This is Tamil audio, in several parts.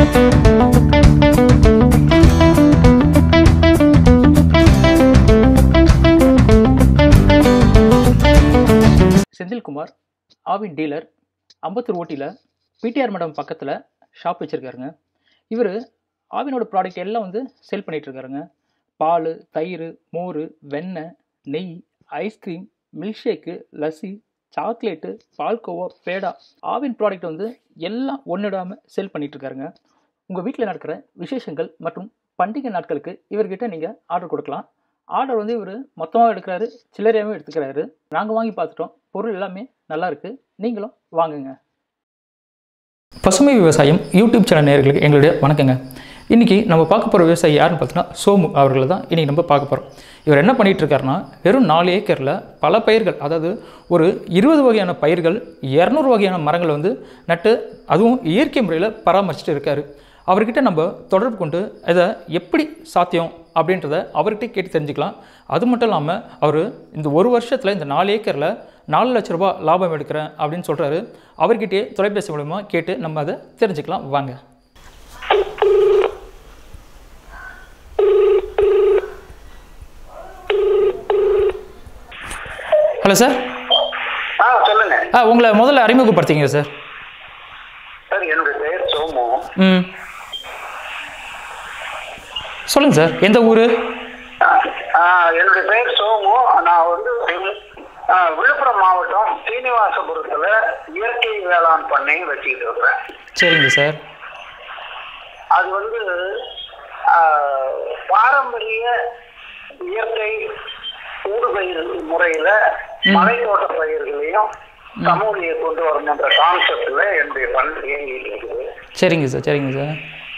செந்தில்குமார் ஆவின் டீலர் அம்பத்தூர் ஓட்டியில் பிடிஆர் மடம் பக்கத்தில் ஷாப் வச்சுருக்காருங்க இவர் ஆவினோட ப்ராடக்ட் எல்லாம் வந்து சேல் பண்ணிகிட்ருக்காருங்க பால் தயிர் மோர் வெண்ணெய் நெய் ice cream milk shake lassi chocolate palkova peda Aavin product வந்து எல்லாம் ஒன்றிடாமல் சேல் பண்ணிகிட்ருக்காருங்க உங்கள் வீட்டில் நடக்கிற விசேஷங்கள் மற்றும் பண்டிகை நாட்களுக்கு இவர்கிட்ட நீங்கள் ஆர்டர் கொடுக்கலாம் ஆர்டர் வந்து இவர் மொத்தமாக எடுக்கிறாரு சில்லறையாகவும் எடுத்துக்கிறாரு நாங்கள் வாங்கி பார்த்துட்டோம் பொருள் எல்லாமே நல்லா இருக்கு நீங்களும் வாங்குங்க பசுமை விவசாயம் யூடியூப் சேனல் நேயர்களுக்கு எங்களுடைய வணக்கங்க இன்றைக்கி நம்ம பார்க்க போகிற விவசாயி யாருன்னு பார்த்தீங்கன்னா சோமு அவர்களை தான் இன்றைக்கி நம்ம பார்க்க போகிறோம் இவர் என்ன பண்ணிட்டு இருக்காருன்னா வெறும் நாலு ஏக்கரில் பல பயிர்கள் அதாவது ஒரு இருபது வகையான பயிர்கள் இரநூறு வகையான மரங்களை வந்து நட்டு அதுவும் இயற்கை முறையில் பராமரிச்சுட்டு இருக்காரு அவர்கிட்ட நம்ம தொடர்பு கொண்டு இதை எப்படி சாத்தியம் அப்படின்றத அவர்கிட்ட கேட்டு தெரிஞ்சுக்கலாம் அது மட்டும் இல்லாமல் அவர் இந்த ஒரு வருஷத்தில் இந்த நாலு ஏக்கரில் நாலு லட்ச ரூபாய் லாபம் எடுக்கிறேன் அப்படின்னு சொல்கிறாரு அவர்கிட்டயே தொலைபேசி மூலமா கேட்டு நம்ம அதை தெரிஞ்சுக்கலாம் வாங்க ஹலோ சார் ஆ சொல்லுங்க ஆ உங்களை முதல்ல அறிமுகப்படுத்திங்க சார் சார் என்னுடைய பெயர் சோமு ம் சொல்லுங்கள் சார் எந்த ஊர் ஆ, என்னுடைய பெயர் சோமு நான் வந்து ஆ, விழுப்புரம் மாவட்டம் சீனிவாசபுரத்துல இயற்கை வேளாண் பண்ணை வச்சுக்கிட்டு இருக்கிறேன் சரிங்க சார் அது வந்து ஆ, பாரம்பரிய இயற்கை ஊடுபயிர் முறையில மலைத்தோட்ட பயிர்களையும் சமூலியை கொண்டு வரணுன்ற கான்செப்ட்ல என்னுடைய பண்ணை இயங்கிட்டு இருக்குது சரிங்க சார் சரிங்க சார்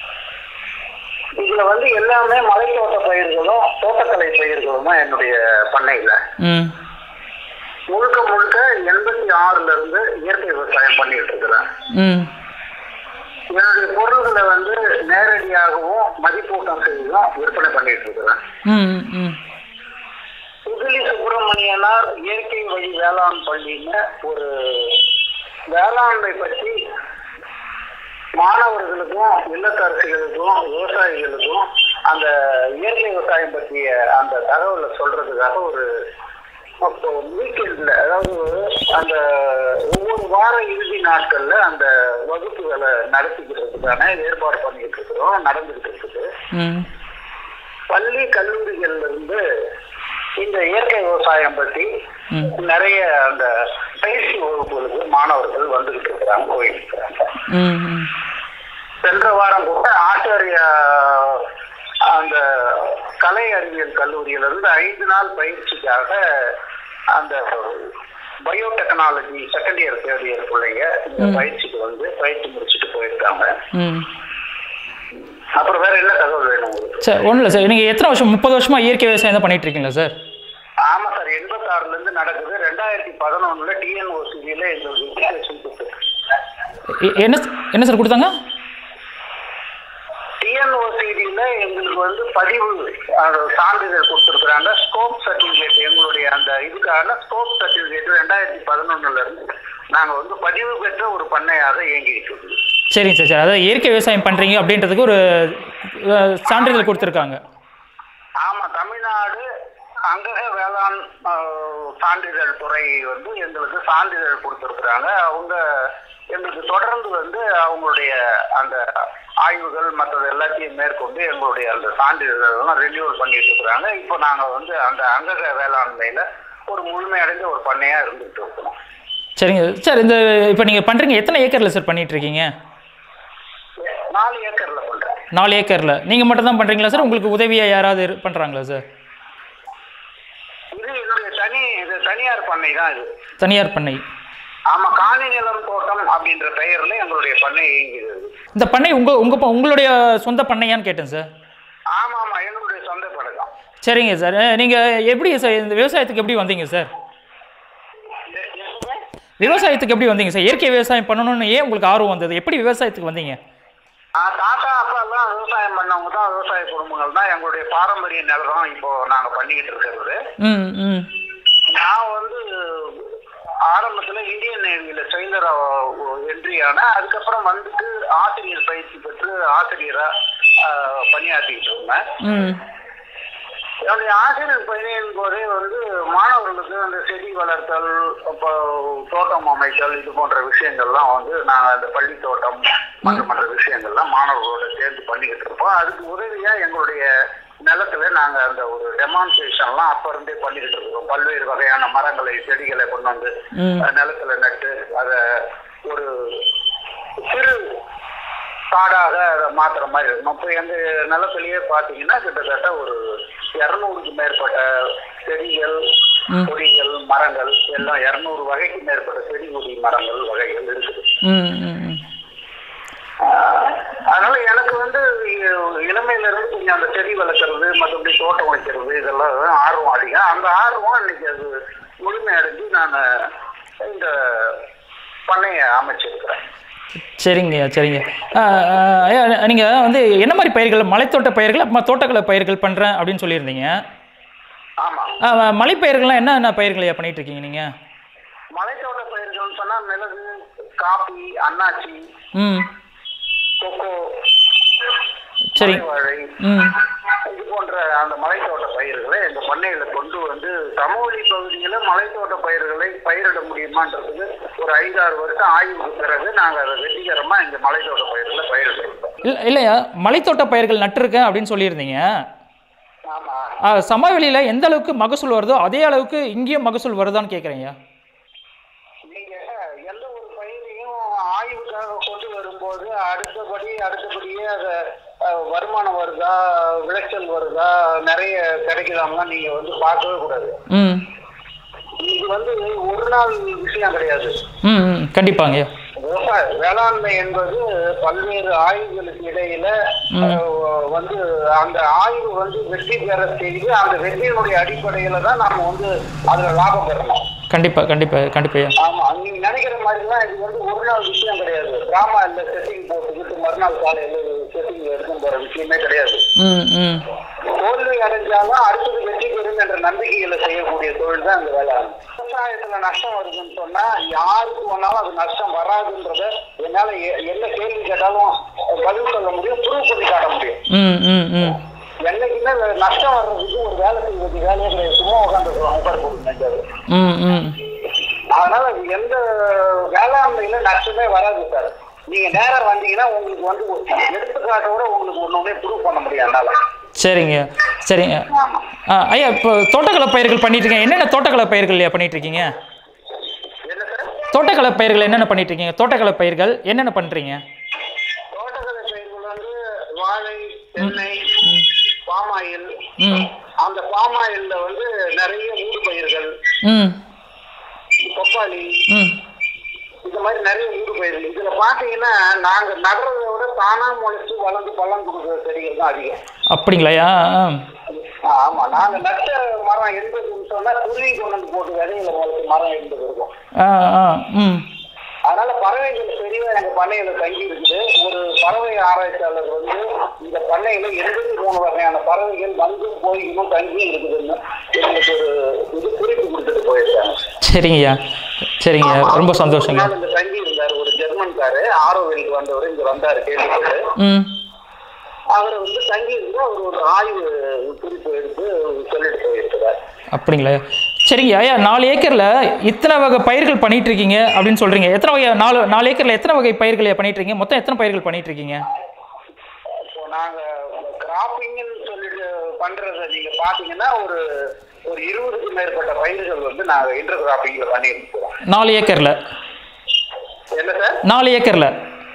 இதுல வந்து எல்லாமே மலைத்தோட்ட பயிர்களும் தோட்டக்கலை பயிர்களும் தான் என்னுடைய பண்ணையில ம் முழுக்க முழுக்க எண்பத்தி ஆறுல இருந்து இயற்கை விவசாயம் பண்ணிட்டு இருக்கிறேன் ம் என்னுடைய பொருள்களை வந்து நேரடியாகவும் மதிப்பூட்டம் செய்தும் விற்பனை பண்ணிட்டு இருக்கிறேன் ம் ம் புதுலி சுப்பிரமணியனார் இயற்கை வழி வேளாண் பள்ளின்னு ஒரு வேளாண்மை பற்றி மாணவர்களுக்கும் இல்லத்தரசிகளுக்கும் விவசாயிகளுக்கும் அந்த இயற்கை விவசாயம் பற்றிய அந்த தகவலை சொல்றதுக்காக ஒரு அப்போ வீக்கெண்ட்ல அதாவது அந்த ஒவ்வொரு வார இறுதி நாட்கள்ல அந்த வகுப்புகளை நடத்திக்கிறதுக்கான ஏற்பாடு பண்ணிட்டு இருக்கிறோம் நடந்துகிட்டு இருக்குது ம் பள்ளி கல்லூரிகள்ல இருந்து இந்த இயற்கை விவசாயம் பற்றி ம். நிறைய அந்த பயிற்சி வகுப்புகளுக்கு மாணவர்கள் வந்துகிட்டு இருக்கிறாங்க போயிட்டு இருக்கிறாங்க ம் ம் சென்ற வாரம் கூட ஆச்சாரியா அந்த கலை அறிவியல் கல்லூரியில இருந்து ஐந்து நாள் பயிற்சிக்காக அந்த biotechnology second year third year பிள்ளைங்க இந்த பயிற்சிக்கு வந்து பயிற்சி முடிச்சுட்டு போயிருக்காங்க ம் அப்புறம் வேற என்ன தகவல் வேணும் உங்களுக்கு சார் ஒன்றும் இல்லை சார் நீங்கள் எத்தனை வருஷம் முப்பது வருஷமாக இயற்கை விவசாயம் தான் பண்ணிட்டு இருக்கீங்களா சார் ஆமா சார் எண்பத்தாறுல இருந்து நடக்குது ரெண்டாயிரத்தி பதினொன்னுல டிஎன்ஓசிபியில எங்களுக்கு எஜுகேஷன் கொடுத்துருக்காங்க எ- என்ன என்ன சார் கொடுத்தாங்க டிஎன்ஓசிடியில எங்களுக்கு வந்து பதிவு அந்த சான்றிதழ் கொடுத்துருக்குறாங்க ஸ்கோப் சர்டிபிகேட் எங்களுடைய அந்த இதுக்கான ஸ்கோப் சர்டிபிகேட் ரெண்டாயிரத்தி பதினொன்னுல இருந்து நாங்க வந்து பதிவு பெற்ற ஒரு பண்ணையாக இயங்கிட்டு இருக்குது சரிங்க சார் சார் அதாவது இயற்கை விவசாயம் பண்ணுறீங்க அப்படின்றதுக்கு ஒரு அஹ், சான்றிதழ் கொடுத்துருக்காங்க ஆமா தமிழ்நாடு அங்கக வேளாண் ஆஹ், சான்றிதழ் துறை வந்து எங்களுக்கு சான்றிதழ் கொடுத்துருக்குறாங்க அவங்க எங்களுக்கு தொடர்ந்து வந்து அவங்களுடைய அந்த ஆய்வுகள் மற்றது எல்லாத்தையும் மேற்கொண்டு எங்களுடைய அந்த சான்றிதழ்லாம் ரெனியூவல் பண்ணிட்டு இருக்கிறாங்க இப்போ நாங்க வந்து அந்த அங்கக வேளாண்மையில ஒரு முழுமையடைந்த ஒரு பண்ணையா இருந்துட்டு இருக்கிறோம் சரிங்க சார் இந்த இப்போ நீங்கள் பண்ணுறீங்க எத்தனை ஏக்கரில் சார் பண்ணிட்டு இருக்கீங்க நாலு ஏக்கர்ல பண்றேன் நாலு ஏக்கரில் நீங்கள் மட்டும் தான் பண்ணுறீங்களா சார் உங்களுக்கு உதவியாக யாராவது இரு- பண்ணுறாங்களா சார் இது என்னுடைய தனி இது தனியார் பண்ணை தான் இது தனியார் பண்ணை ஆமா காணி நிலம் தோட்டம் அப்படின்ற பெயர்ல எங்களுடைய பண்ணை இயங்குகிறது இந்த பண்ணை உங்கள் உங்கள் உங்களுடைய சொந்த பண்ணையான்னு கேட்டேன் சார் ஆமா ஆமா எங்களுடைய சொந்த பழக்கம் சரிங்க சார் நீங்கள் எப்படி சார் இந்த விவசாயத்துக்கு எப்படி வந்தீங்க சார் விவசாயத்துக்கு எப்படி வந்தீங்க சார் இயற்கை விவசாயம் பண்ணணும்னு ஏன் உங்களுக்கு ஆர்வம் வந்தது எப்படி விவசாயத்துக்கு வந்தீங்க தாத்தா அப்பா எல்லாம் விவசாயம் பண்ணவங்க தான் விவசாய குடும்பங்கள் தான் எங்களுடைய பாரம்பரிய நிலம் இப்போ நாங்க பண்ணிக்கிட்டு இருக்கிறது ம் ம் நான் வந்து ஆரம்பத்துல இந்தியன் நேவியில செயலரா என்ட்ரி ஆன அதுக்கப்புறம் வந்துட்டு ஆசிரியர் பயிற்சி பெற்று ஆசிரியரா ஆஹ், பணியாற்றிட்டு இருந்தேன் ம் என்னுடைய ஆசிரியர் பணியின் போதே வந்து மாணவர்களுக்கு அந்த செடி வளர்த்தல் அப்போ தோட்டம் அமைத்தல் இது போன்ற விஷயங்கள்லாம் வந்து நாங்கள் அந்த பள்ளி தோட்டம் மற்ற மற்ற விஷயங்கள்லாம் மாணவர்களோட சேர்ந்து பண்ணிக்கிட்டு இருப்போம் அதுக்கு உதவியா எங்களுடைய நிலத்துல நாங்க அந்த ஒரு டெமான்ஸ்ட்ரேஷன்லாம் அப்ப இருந்தே பண்ணிக்கிட்டு இருக்கோம் பல்வேறு வகையான மரங்களை செடிகளை கொண்டு வந்து ம். அஹ், நிலத்துல நட்டு அதை ஒரு சிறு காடாக அதை மாத்துற மாதிரி இருக்கும் இப்போ எங்க நிலத்திலேயே பார்த்தீங்கன்னா கிட்டத்தட்ட ஒரு இரநூறுக்கு மேற்பட்ட செடிகள் ம். கொடிகள் மரங்கள் எல்லாம் இரநூறு வகைக்கு மேற்பட்ட செடி கொடி மரங்கள் வகைகள் இருக்குது ம் ம் ம். ஆஹ் அதனால எனக்கு வந்து இ- இளமையில இருந்து கொஞ்சம் அந்த செடி வளர்க்கறது மற்றபடி தோட்டம் வைக்கிறது இதெல்லாம் ஆர்வம் அதிகம் அந்த ஆர்வம் இன்னைக்கு அது முழுமையடைஞ்சு நான் இந்த பண்ணையை அமைச்சிருக்கிறேன் சரிங்கய்யா சரிங்க ஆ, ஆ, ஐயா நீங்கள் வந்து என்ன மாதிரி பயிர்கள் மலைத்தோட்ட பயிர்கள் அப்புறமா தோட்டக்கலை பயிர்கள் பண்ணுறேன் அப்படின்னு சொல்லியிருந்தீங்க ஆமா ஆ, மலைப்பயிர்கள்லாம் என்ன என்ன பயிர்கள் ஐயா பண்ணிட்டு இருக்கீங்க நீங்கள் மலைத்தோட்ட பயிர்கள்னு சொன்னா மிளகு காபி அன்னாச்சி ம் கொக்கோ சரி வாழை ம் இது போன்ற அந்த மலைத்தோட்ட பயிர்களை எங்க பண்ணையில கொண்டு வந்து சமவெளி பகுதியில மலைத்தோட்ட பயிர்களை பயிரிட முடியுமான்றதுக்கு ஒரு ஐந்தாறு வருஷம் ஆய்வுக்கு பிறகு நாங்க அதை வெற்றிகரமா இங்க மலைத்தோட்ட பயிர்களை பயிரிடுறோம் இல்லை இல்லையா மலைத்தோட்ட பயிர்கள் நட்டிருக்கேன் அப்படின்னு சொல்லியிருந்தீங்க ஆமா ஆ, சமவெளியில் எந்த அளவுக்கு மகசூல் வருதோ அதே அளவுக்கு இங்கேயும் மகசூல் வருதான்னு கேட்குறேங்க நீங்க எந்த ஒரு பயிரையும் ஆய்வுக்காக கொண்டு வரும்போது அடுத்தபடி அடுத்தபடியே அதை அஹ், வருமானம் வருதா விளைச்சல் வருதா நிறைய கிடைக்குதாம்னா நீங்க வந்து பார்க்கவே கூடாது ம் இது வந்து ஒரு நாள் விஷயம் கிடையாது ம் ம் கண்டிப்பாங்க விவசாய வேளாண்மை என்பது பல்வேறு ஆய்வுகளுக்கு இடையில அஹ், வந்து அந்த ஆய்வு வந்து வெற்றி பெற செய்து அந்த வெற்றியினுடைய அடிப்படையில தான் நாம வந்து அதுல லாபம் பெறணும் கண்டிப்பாக கண்டிப்பாக கண்டிப்பாக ஆமா நீங்க நினைக்கிற மாதிரிலாம் இது வந்து ஒரு நாள் விஷயம் கிடையாது டிராமா இல்ல செட்டிங் போட்டுக்கிட்டு மறுநாள் காலையில செட்டிங் எடுத்துன்னு போற விஷயமே கிடையாது ம் ம் தோல்வி அடைஞ்சாலும் அடுத்தது வெற்றி பெறும் என்ற நம்பிக்கையில செய்யக்கூடிய தொழில் தான் இந்த வேளாண் விவசாயத்துல நஷ்டம் வருதுன்னு சொன்னா யாருக்கு வேணாலும் அது நஷ்டம் வராதுன்றத என்னால எ- என்ன கேள்வி கேட்டாலும் பதில் சொல்ல முடியும் ப்ரூவ் பண்ணி காட்ட முடியும் ம் ம் ம் என்னைக்குமே நஷ்டம் வர்றதுக்கு ஒரு வேலை செய்வது வேலையே கிடையாது சும்மா உட்காந்து உட்கார போட்டு ம் ம் அதனால எந்த வேளாண்மையில நஷ்டமே வராது சார் நீங்க நேரம் வந்தீங்கன்னா உங்களுக்கு வந்து ஒரு எடுத்துக்காட்டோட உங்களுக்கு ஒண்ணுமே ப்ரூவ் பண்ண முடியும் என்னால சரிங்க சரிங்க ஆமா ஆ ஐயா இப்போ தோட்டக்கலை பயிர்கள் பண்ணிட்டு இருக்கீங்க என்னென்ன தோட்டக்கலை பயிர்கள் ஐயா பண்ணிட்டு இருக்கீங்க என்ன சார் தோட்டக்கலை பயிர்கள் என்னென்ன பண்ணிட்டு இருக்கீங்க தோட்டக்கலை பயிர்கள் என்னென்ன பண்ணுறீங்க தோட்டக்கலை பயிர்கள் வந்து வாழை தென்னை பாமாயில் ம் அந்த பாமாயில்ல வந்து நிறைய ஊடு பயிர்கள் ம் பப்பாளி ம் இந்த மாதிரி நிறைய ஊடு பயிர்கள் இதுல பாத்தீங்கன்னா நாங்க நடுறதை விட தானா முளைச்சு வளர்ந்து பழம் கொடுக்குற செடிகள் தான் அதிகம் அப்படிங்களா ஐயா ஆ ஆ, ஆமா நாங்க நட்ட மரம் எண்பதுன்னு சொன்னா துருவி கொண்டு வந்து போட்டு விதையில முளைச்சு மரம் எண்பது இருக்கும் ஆ ஆ ம் அதனால பறவைகள் பெரியவா எங்க பண்ணையில தங்கி இருக்குது ஒரு பறவை ஆராய்ச்சியாளர் வந்து இந்த பண்ணையில எண்பத்தி மூணு வகையான பறவைகள் வந்து போய் இன்னும் தங்கி இருக்குதுன்னு எங்களுக்கு ஒரு இது குறிப்பு கொடுத்துட்டு போயிருக்காங்க சரிங்கய்யா சரிங்க ரொம்ப சந்தோஷங்க ஒரு நாள் இங்க தங்கி இருந்தாரு ஒரு ஜெர்மன்காரு ஆரோவிலுக்கு வந்தவர் இங்க வந்தாரு கேள்விப்பட்டு ம் அவர் வந்து தங்கி இருந்து அவர் ஒரு ஆய்வு குறிப்பு எடுத்து சொல்லிட்டு போயிருக்கிறார் அப்படிங்களா சரிங்க ஐயா நாலு ஏக்கரில் இத்தனை வகை பயிர்கள் பண்ணிட்டு இருக்கீங்க அப்படின்னு சொல்கிறீங்க எத்தனை வகை நாலு நாலு ஏக்கரில் எத்தனை வகை பயிர்கள் பண்ணிட்டு இருக்கீங்க மொத்தம் எத்தனை பயிர்கள் பண்ணிட்டு இருக்கீங்க இப்போ நாங்க கிராப்பிங்னு சொல்லிட்டு பண்றத நீங்க பாத்தீங்கன்னா ஒரு ஒரு இருபதுக்கு மேற்பட்ட பயிர்கள் வந்து நாங்க இன்டர் கிராப்பிங்ல பண்ணிட்டு இருக்கிறோம் நாலு ஏக்கரில் என்ன சார் நாலு ஏக்கரில்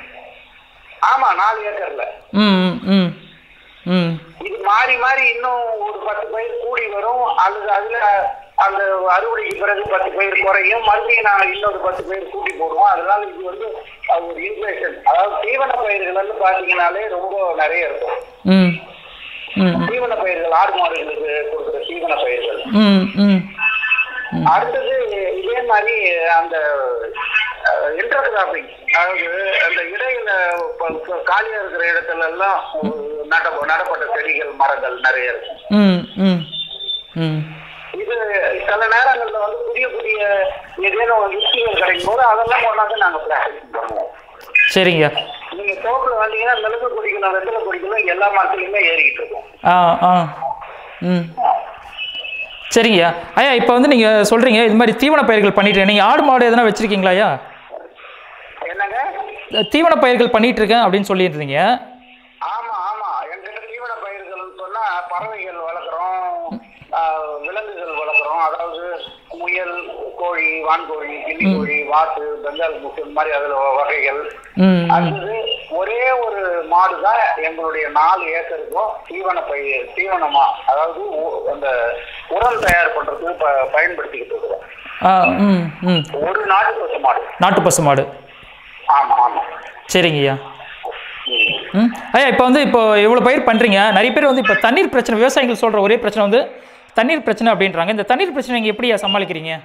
ஆமா நாலு ஏக்கர்ல ம் ம் ம் ம் இது மாறி மாறி இன்னும் ஒரு பத்து பயிர் கூடி வரும் அல்லது அதுல அந்த அறுவடைக்கு பிறகு பத்து பயிர் குறையும் மறுபடியும் நாங்க இன்னொரு பத்து பயிர் கூட்டி போடுவோம் அதனால இது வந்து அது ஒரு இன்ஃபிளேஷன் அதாவது தீவன பயிர்கள் வந்து பாத்தீங்கன்னாலே ரொம்ப நிறைய இருக்கும் ம் ம் தீவன பயிர்கள் ஆடு மாடுகளுக்கு கொடுக்குற தீவன பயிர்கள் ம் ம் அடுத்தது இதே மாதிரி அந்த இன்டர் கிராப்பிங் அதாவது அந்த இடையில ப- ப- காலியா இருக்கிற இடத்துல எல்லாம் நட நடப்பட்ட செடிகள் மரங்கள் நிறைய இருக்கும் ம் ம் ம் இது இது சில நேரங்கள்ல வந்து புதிய புதிய ஏதேனும் யுக்திகள் கிடைக்கும் போது அதெல்லாம் கொண்டாந்து நாங்க பிராக்டிஸ் பண்ணுவோம் சரிங்க நீங்க தோப்புல வந்தீங்கன்னா மிளகு கொடிக்கணும் வெத்தலை கொடிக்கணும் எல்லா மரத்துலயுமே ஏறிக்கிட்டு இருக்கும் ஆ ஆ ம் சரிங்கய்யா ஐயா இப்போ வந்து நீங்கள் சொல்கிறீங்க இது மாதிரி தீவன பயிர்கள் பண்ணிட்டு நீங்கள் ஆடு மாடு எதனா வச்சுருக்கீங்களா ஐயா என்னங்க தீவன பயிர்கள் பண்ணிட்டு இருக்கேன் அப்படின்னு சொல்லியிருந்தீங்க ஆமா ஆமா எங்கிட்ட தீவன பயிர்கள்னு சொன்னா பறவைகள் வளர்க்குறோம் ஆஹ், விலங்குகள் வளர்க்குறோம் அதாவது முயல் கோழி வான்கோழி கிளி கோழி வாத்து பெங்கால் முக்கு இந்த மாதிரி அதுல வகைகள் ம் அடுத்தது ஒரே ஒரு மாடு தான் எங்களுடைய நாலு ஏக்கருக்கும் தீவன பயிர் தீவனமா அதாவது உ- அந்த உரம் தயார் பண்றதுக்கு ப- பயன்படுத்திக்கிட்டு இருக்கிறோம் ஆ ம் ம் ஒரு நாட்டு பசு மாடு நாட்டு பசு மாடு ஆமா ஆமா சரிங்கய்யா ம். ம் ஐயா இப்போ வந்து இப்போ இவ்வளோ பயிர் பண்ணுறீங்க நிறைய பேர் வந்து இப்போ தண்ணீர் பிரச்சனை விவசாயிகள் சொல்கிற ஒரே பிரச்சனை வந்து தண்ணீர் பிரச்சனை அப்படின்றாங்க இந்த தண்ணீர் பிரச்சனை நீங்கள் எப்படியா சமாளிக்கிறீங்க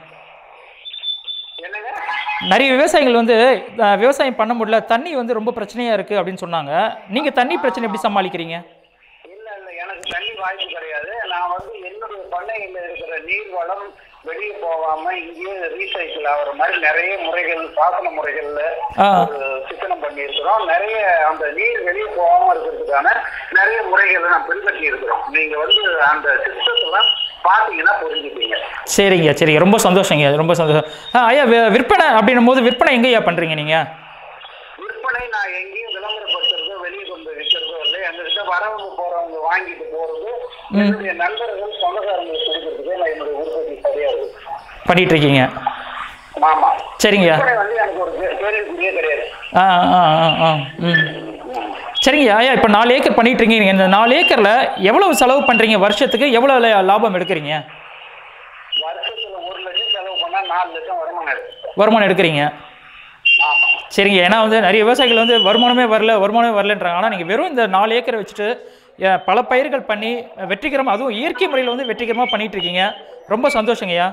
என்னங்க நிறைய விவசாயிகள் வந்து அஹ், விவசாயம் பண்ண முடியல தண்ணி வந்து ரொம்ப பிரச்சனையாக இருக்குது அப்படின்னு சொன்னாங்க நீங்கள் தண்ணி பிரச்சனை எப்படி சமாளிக்கிறீங்க இல்ல இல்ல எனக்கு தண்ணி வாய்ப்பு கிடையாது நான் வந்து என்னுடைய பண்ணையில இருக்கிற நீர் வளம் வெளியே போகாம இங்கேயே ரீசைக்கிள் ஆகுற மாதிரி நிறைய முறைகள் பாசன முறைகள்ல ஆ. ஒரு சிக்கனம் பண்ணி இருக்கிறோம் நிறைய அந்த நீர் வெளியே போகாம இருக்கிறதுக்கான நிறைய முறைகளை நான் பின்பற்றி இருக்கிறோம் நீங்க வந்து அந்த சிஸ்டத்தெல்லாம் பாத்தீங்கன்னா புரிஞ்சுப்பீங்க சரிங்க சரிங்க ரொம்ப சந்தோஷங்க ரொம்ப சந்தோஷம் ஆ ஐயா வி- விற்பனை அப்படின்னும் போது விற்பனை எங்கேயா பண்ணுறீங்க நீங்கள் விற்பனை நான் எங்கேயும் விளம்பரப்படுத்துறதோ வெளியே கொண்டு விற்கிறதோ இல்லை எங்ககிட்ட வரவங்க போறவங்க வாங்கிட்டு போறது என்னுடைய நண்பர்கள் சொந்தக்காரங்களுக்கு கொடுக்கறதுக்கு நான் என்னுடைய உற்பத்தி சரியா இருக்கு பண்ணிட்டு இருக்கீங்க ஆமா சரிங்க விற்பனை வந்து எனக்கு ஒரு கே- கேள்விக்குறியே கிடையாது ஆ ஆ ஆ ஆ ம் சரிங்க ஐயா இப்போ நாலு ஏக்கர் பண்ணிட்டு இருக்கீங்க இந்த நாலு ஏக்கரில் எவ்வளவு செலவு பண்ணுறீங்க வருஷத்துக்கு எவ்வளோ ல- லாபம் எடுக்கிறீங்க வருஷத்துல ஒரு லட்சம் செலவு பண்ணா நாலு லட்சம் வருமானம் எடுக்கும் வருமானம் எடுக்கிறீங்க ஆமா சரிங்க ஏன்னா வந்து நிறைய விவசாயிகள் வந்து வருமானமே வரல வருமானமே வரலன்றாங்க ஆனால் நீங்கள் வெறும் இந்த நாலு ஏக்கரை வச்சுட்டு அஹ், பல பயிர்கள் பண்ணி அஹ், வெற்றிகரமாக அதுவும் இயற்கை முறையில் வந்து வெற்றிகரமாக பண்ணிட்டு இருக்கீங்க ரொம்ப சந்தோஷங்கய்யா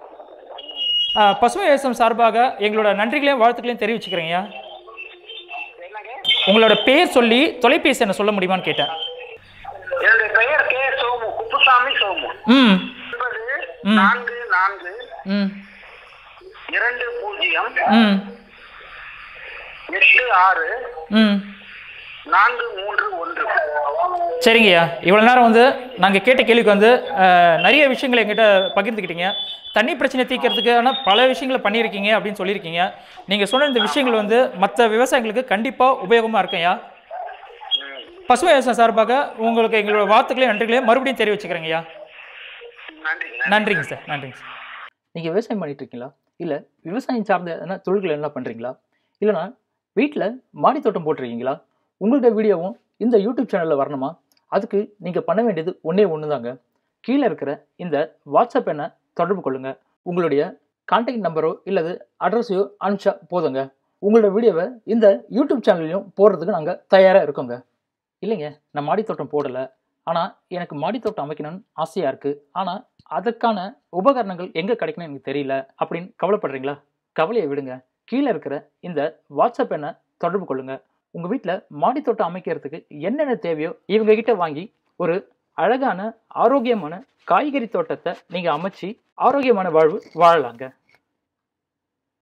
அஹ், பசுமை விவசாயம் சார்பாக எங்களோட நன்றிகளையும் வாழ்த்துக்களையும் தெரிவிச்சுக்கிறேங்கய்யா என்னங்க உங்களோட பேர் சொல்லி தொலைபேசி என்ன சொல்ல முடியுமான்னு கேட்டேன் என்னுடைய பெயர் கே சோமு குப்புசாமி சோமு ம் ஒன்பது நான்கு நான்கு ம் இரண்டு பூஜ்ஜியம் ம் எட்டு ஆறு ம் நான்கு மூன்று ஒன்று சரிங்கய்யா இவ்வளோ நேரம் வந்து நாங்கள் கேட்ட கேள்விக்கு வந்து அஹ், நிறைய விஷயங்களை எங்கிட்ட பகிர்ந்துக்கிட்டீங்க தண்ணி பிரச்சனை தீர்க்கறதுக்கான பல விஷயங்களை பண்ணியிருக்கீங்க அப்படின்னு சொல்லியிருக்கீங்க நீங்கள் சொன்ன இந்த விஷயங்கள் வந்து மற்ற விவசாயிகளுக்கு கண்டிப்பாக உபயோகமாக இருக்கும்யா பசுமை விவசாயம் சார்பாக உங்களுக்கு எங்களோட வாழ்த்துக்களையும் நன்றிகளையும் மறுபடியும் தெரிவிச்சுக்கிறேங்கய்யா நன்றி நன்றிங்க சார் நன்றிங்க சார் நீங்கள் விவசாயம் பண்ணிட்டு இருக்கீங்களா இல்லை விவசாயம் சார்ந்த எதனா தொழில்கள் என்ன பண்ணுறீங்களா இல்லைனா வீட்டில் மாடி தோட்டம் போட்டிருக்கீங்களா உங்களோட வீடியோவும் இந்த யூடியூப் சேனலில் வரணுமா அதுக்கு நீங்கள் பண்ண வேண்டியது ஒன்றே ஒன்று தாங்க கீழே இருக்கிற இந்த வாட்ஸ்அப் எண்ணை தொடர்பு கொள்ளுங்கள் உங்களுடைய கான்டாக்ட் நம்பரோ இல்லது அட்ரஸையோ அனுப்பிச்சா போதுங்க உங்களோட வீடியோவை இந்த யூடியூப் சேனல்லையும் போடுறதுக்கு நாங்கள் தயாராக இருக்கோங்க இல்லைங்க நான் மாடி தோட்டம் போடலை ஆனால் எனக்கு மாடி தோட்டம் அமைக்கணும்னு ஆசையாக இருக்குது ஆனால் அதற்கான உபகரணங்கள் எங்கே கிடைக்கணும் எனக்கு தெரியல அப்படின்னு கவலைப்படுறீங்களா கவலையை விடுங்க கீழே இருக்கிற இந்த வாட்ஸ்அப் எண்ணை தொடர்பு கொள்ளுங்க உங்கள் வீட்டில் மாடி தோட்டம் அமைக்கிறதுக்கு என்னென்ன தேவையோ இவங்க கிட்ட வாங்கி ஒரு அழகான ஆரோக்கியமான காய்கறி தோட்டத்தை நீங்கள் அமைச்சு ஆரோக்கியமான வாழ்வு வாழலாங்க